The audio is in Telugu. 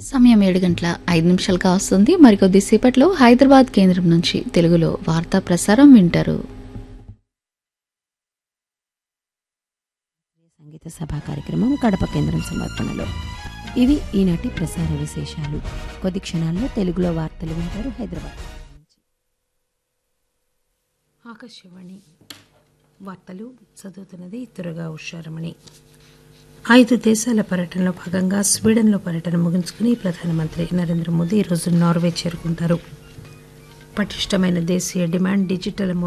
సమయం ఏడు గంటల ఐదు నిమిషాలుగా వస్తుంది మరికొద్ది సేపట్లో హైదరాబాద్ కేంద్రం నుంచి తెలుగులో వార్తా ప్రసారం వింటారు సంగీత సభా కార్యక్రమం కడప కేంద్రం సమర్పణలో ఇవి ఈనాటి ప్రసార విశేషాలు కొద్ది క్షణాల్లో తెలుగులో వార్తలు వింటారు హైదరాబాద్ ఆకాశవాణి వార్తలు చదువుతున్నది తురగా ఉషారమణి ఐదు దేశాల పర్యటనలో భాగంగా స్వీడన్లో పర్యటన ముగించుకుని ప్రధానమంత్రి నరేంద్ర మోదీ ఈరోజు నార్వే చేరుకుంటారు పటిష్టమైన దేశీయ డిమాండ్ డిజిటల్